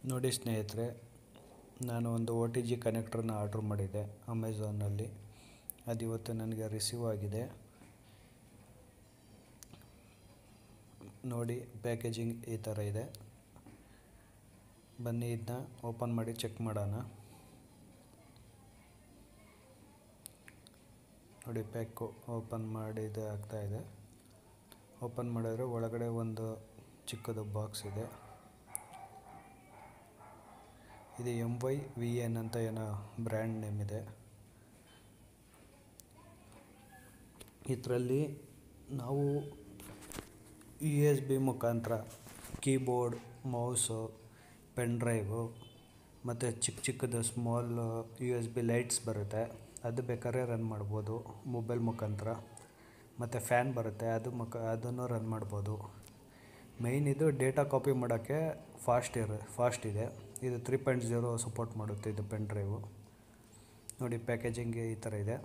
ನೋಡಿ ಸ್ನೇಹಿತರೆ ನಾನು ಒಂದು ಒ ಟಿ ಜಿ ಕನೆಕ್ಟ್ರನ್ನ ಆರ್ಡ್ರ್ ಮಾಡಿದ್ದೆ ಅಮೆಝಾನಲ್ಲಿ ಅದು ಇವತ್ತು ನನಗೆ ರಿಸೀವ್ ಆಗಿದೆ ನೋಡಿ ಪ್ಯಾಕೇಜಿಂಗ್ ಈ ಥರ ಇದೆ ಬನ್ನಿ ಇದನ್ನ ಓಪನ್ ಮಾಡಿ ಚೆಕ್ ಮಾಡೋಣ ನೋಡಿ ಪ್ಯಾಕು ಓಪನ್ ಮಾಡಿದ ಆಗ್ತಾಯಿದೆ ಓಪನ್ ಮಾಡಿದ್ರೆ ಒಳಗಡೆ ಒಂದು ಚಿಕ್ಕದು ಬಾಕ್ಸ್ ಇದೆ ಇದು ಎಮ್ ವೈ ವಿ ಎನ್ ಅಂತ ಏನೋ ಬ್ರ್ಯಾಂಡ್ ನೇಮ್ ಇದೆ ಇದರಲ್ಲಿ ನಾವು ಯು ಎಸ್ ಬಿ ಮುಖಾಂತರ ಕೀಬೋರ್ಡ್ ಮೌಸು ಪೆನ್ ಡ್ರೈವು ಮತ್ತು ಚಿಕ್ಕ ಚಿಕ್ಕದು small U S B lights ಬರುತ್ತೆ ಅದು ಬೇಕಾದ್ರೆ ರನ್ ಮಾಡ್ಬೋದು ಮೊಬೈಲ್ ಮುಖಾಂತರ ಮತ್ತು ಫ್ಯಾನ್ ಬರುತ್ತೆ ಅದು ಮುಖ ಅದನ್ನು ರನ್ ಮಾಡ್ಬೋದು ಮೈನ್ ಇದು ಡೇಟಾ ಕಾಪಿ ಮಾಡೋಕ್ಕೆ ಫಾಸ್ಟ್ ಇರ ಫಾಸ್ಟ್ ಇದೆ ಇದು ತ್ರೀ ಪಾಯಿಂಟ್ ಜೀರೋ ಸಪೋರ್ಟ್ ಮಾಡುತ್ತೆ ಇದು ಪೆನ್ ಡ್ರೈವು ನೋಡಿ ಪ್ಯಾಕೇಜಿಂಗ್ ಈ ಥರ ಇದೆ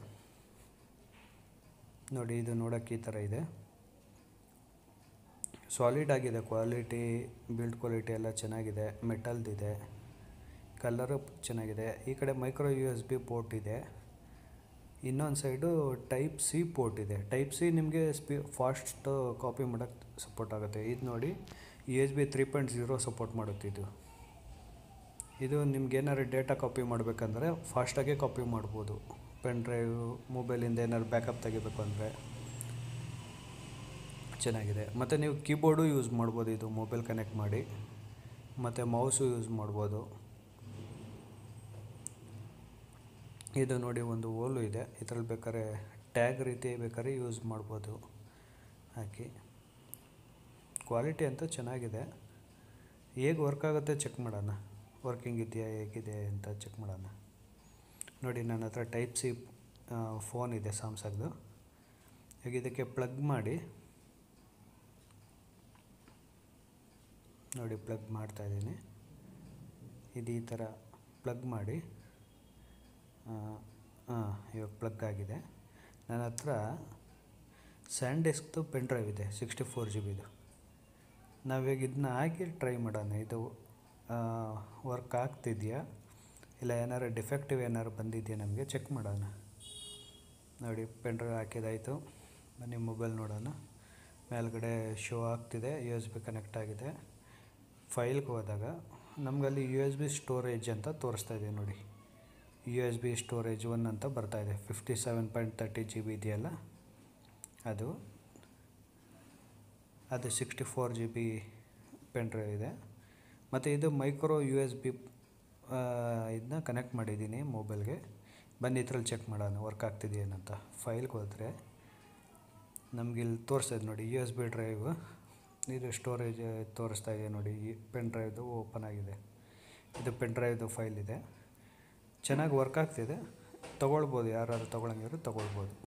ನೋಡಿ ಇದು ನೋಡೋಕ್ಕೆ ಈ ಥರ ಇದೆ ಸಾಲಿಡ್ ಆಗಿದೆ ಕ್ವಾಲಿಟಿ ಬಿಲ್ಡ್ ಕ್ವಾಲಿಟಿ ಎಲ್ಲ ಚೆನ್ನಾಗಿದೆ ಮೆಟಲ್ದಿದೆ ಕಲರು ಚೆನ್ನಾಗಿದೆ ಈ ಕಡೆ micro U S B port ಇದೆ ಇನ್ನೊಂದು ಸೈಡು ಟೈಪ್ ಸಿ ಪೋರ್ಟ್ ಇದೆ ಟೈಪ್ ಸಿ ನಿಮಗೆ ಸ್ಪೀ ಫಾಸ್ಟ್ ಕಾಪಿ ಮಾಡೋಕ್ಕೆ ಸಪೋರ್ಟ್ ಆಗುತ್ತೆ ಇದು ನೋಡಿ U S B three point zero support ಮಾಡುತ್ತೆ ಇದು ಇದು ನಿಮ್ಗೆ ಏನಾದ್ರು ಡೇಟಾ ಕಾಪಿ ಮಾಡಬೇಕಂದ್ರೆ ಫಾಸ್ಟಾಗೆ ಕಾಪಿ ಮಾಡ್ಬೋದು ಪೆನ್ ಡ್ರೈವ್ ಮೊಬೈಲಿಂದ ಏನಾದ್ರು ಬ್ಯಾಕಪ್ ತೆಗಿಬೇಕು ಅಂದರೆ ಚೆನ್ನಾಗಿದೆ ಮತ್ತು ನೀವು ಕೀಬೋರ್ಡು ಯೂಸ್ ಮಾಡ್ಬೋದು ಇದು ಮೊಬೈಲ್ ಕನೆಕ್ಟ್ ಮಾಡಿ ಮತ್ತು ಮೌಸು ಯೂಸ್ ಮಾಡ್ಬೋದು ಇದು ನೋಡಿ ಒಂದು ಓಲು ಇದೆ ಇದರಲ್ಲಿ ಬೇಕಾದ್ರೆ ಟ್ಯಾಗ್ ರೀತಿ ಬೇಕಾದ್ರೆ ಯೂಸ್ ಮಾಡ್ಬೋದು ಹಾಕಿ ಕ್ವಾಲಿಟಿ ಅಂತೂ ಚೆನ್ನಾಗಿದೆ ಹೇಗೆ ವರ್ಕ್ ಆಗುತ್ತೆ ಚೆಕ್ ಮಾಡೋಣ ವರ್ಕಿಂಗ್ ಇದೆಯಾ ಹೇಗಿದೆ ಅಂತ ಚೆಕ್ ಮಾಡೋಣ ನೋಡಿ ನನ್ನ ಹತ್ರ ಟೈಪ್ ಸಿ ಫೋನ್ ಇದೆ ಸ್ಯಾಮ್ಸಂಗ್ದು ಈಗ ಇದಕ್ಕೆ ಪ್ಲಗ್ ಮಾಡಿ ನೋಡಿ ಪ್ಲಗ್ ಮಾಡ್ತಾಯಿದ್ದೀನಿ ಇದು ಈ ಥರ ಪ್ಲಗ್ ಮಾಡಿ ಹಾಂ ಇವಾಗ ಪ್ಲಗ್ ಆಗಿದೆ ನನ್ನ ಹತ್ರ ಸ್ಯಾಂಡಿಸ್ಕ್ದು ಪೆನ್ ಡ್ರೈವ್ ಇದೆ ಸಿಕ್ಸ್ಟಿ ಫೋರ್ ಜಿ ಬಿದು ನಾವೀಗ ಇದನ್ನ ಹಾಕಿ ಟ್ರೈ ಮಾಡೋಣ ಇದು ವರ್ಕ್ ಆಗ್ತಿದೆಯಾ ಇಲ್ಲ ಏನಾರು ಡಿಫೆಕ್ಟಿವ್ ಏನಾರು ಬಂದಿದೆಯಾ ನಮಗೆ ಚೆಕ್ ಮಾಡೋಣ ನೋಡಿ ಪೆನ್ ಡ್ರೈವ್ ಹಾಕಿದಾಯಿತು ಬನ್ನಿ ಮೊಬೈಲ್ ನೋಡೋಣ ಮೇಲ್ಗಡೆ ಶೋ ಆಗ್ತಿದೆ ಯು ಎಸ್ ಬಿ ಕನೆಕ್ಟ್ ಆಗಿದೆ ಫೈಲ್ಗೆ ಹೋದಾಗ ನಮಗಲ್ಲಿ ಯು ಎಸ್ ಬಿ ಸ್ಟೋರೇಜ್ ಅಂತ ತೋರಿಸ್ತಾ ಇದೆ ನೋಡಿ U S B storage one ಅಂತ ಬರ್ತಾಯಿದೆ fifty seven point thirty G B ಇದೆಯಲ್ಲ ಅದು ಅದು sixty four G B pen drive ಇದೆ ಮತ್ತು ಇದು ಮೈಕ್ರೋ ಯು ಎಸ್ ಬಿ ಇದನ್ನ ಕನೆಕ್ಟ್ ಮಾಡಿದ್ದೀನಿ ಮೊಬೈಲ್ಗೆ ಬಂದು ಇದ್ರಲ್ಲಿ ಚೆಕ್ ಮಾಡೋಣ ವರ್ಕ್ ಆಗ್ತಿದೆಯೇನಂತ ಫೈಲ್ಗೆ ಹೋದರೆ ನಮ್ಗೆ ಇಲ್ಲಿ ತೋರಿಸ್ತದೆ ನೋಡಿ ಯು ಎಸ್ ಬಿ ಡ್ರೈವ್ ಇದು ಸ್ಟೋರೇಜ್ ತೋರಿಸ್ತಾ ಇದೆ ನೋಡಿ ಈ ಪೆನ್ ಡ್ರೈವ್ದು ಓಪನ್ ಆಗಿದೆ ಇದು ಪೆನ್ ಡ್ರೈವ್ದು ಫೈಲ್ ಇದೆ ಚೆನ್ನಾಗಿ ವರ್ಕ್ ಆಗ್ತಿದೆ ತೊಗೊಳ್ಬೋದು ಯಾರಾದ್ರು ತೊಗೊಳಂಗಿದ್ರೆ ತೊಗೊಳ್ಬೋದು